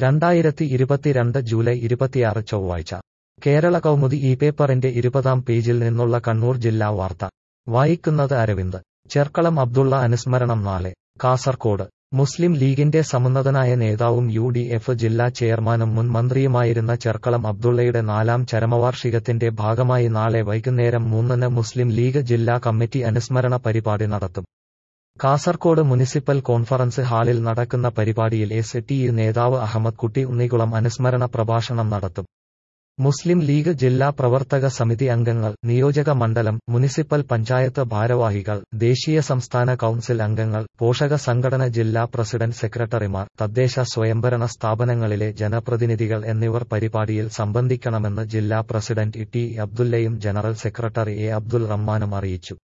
രണ്ടായിരത്തി ഇരുപത്തിരണ്ട് ജൂലൈ ഇരുപത്തിയാറ് ചൊവ്വാഴ്ച കേരള കൗമുദി ഈ പേപ്പറിന്റെ ഇരുപതാം പേജിൽ നിന്നുള്ള കണ്ണൂർ ജില്ലാ വാർത്ത വായിക്കുന്നത് അരവിന്ദ് ചെർക്കളം അബ്ദുള്ള അനുസ്മരണം നാളെ കാസർകോട് മുസ്ലിം ലീഗിന്റെ സമുന്നതനായ നേതാവും യു ഡി എഫ് ജില്ലാ ചെയർമാനും മുൻ മന്ത്രിയുമായിരുന്ന ചെർക്കളം അബ്ദുള്ളയുടെ നാലാം ചരമവാർഷികത്തിന്റെ ഭാഗമായി നാളെ വൈകുന്നേരം മൂന്നിന് മുസ്ലിം ലീഗ് ജില്ലാ കമ്മിറ്റി അനുസ്മരണ പരിപാടി നടത്തും കാസർകോട് മുനിസിപ്പൽ കോൺഫറൻസ് ഹാളിൽ നടക്കുന്ന പരിപാടിയിൽ എസ് ടി യു നേതാവ് അഹമ്മദ് കുട്ടി ഉണ്ണികുളം അനുസ്മരണ പ്രഭാഷണം നടത്തും മുസ്ലിം ലീഗ് ജില്ലാ പ്രവർത്തക സമിതി അംഗങ്ങൾ നിയോജക മണ്ഡലം മുനിസിപ്പൽ പഞ്ചായത്ത് ഭാരവാഹികൾ ദേശീയ സംസ്ഥാന കൌൺസിൽ അംഗങ്ങൾ പോഷക സംഘടന ജില്ലാ പ്രസിഡന്റ് സെക്രട്ടറിമാർ തദ്ദേശ സ്വയംഭരണ സ്ഥാപനങ്ങളിലെ ജനപ്രതിനിധികൾ എന്നിവർ പരിപാടിയിൽ സംബന്ധിക്കണമെന്ന് ജില്ലാ പ്രസിഡന്റ് ടി അബ്ദുല്ലയും ജനറൽ സെക്രട്ടറി എ അബ്ദുൽ റഹ്മാനും അറിയിച്ചു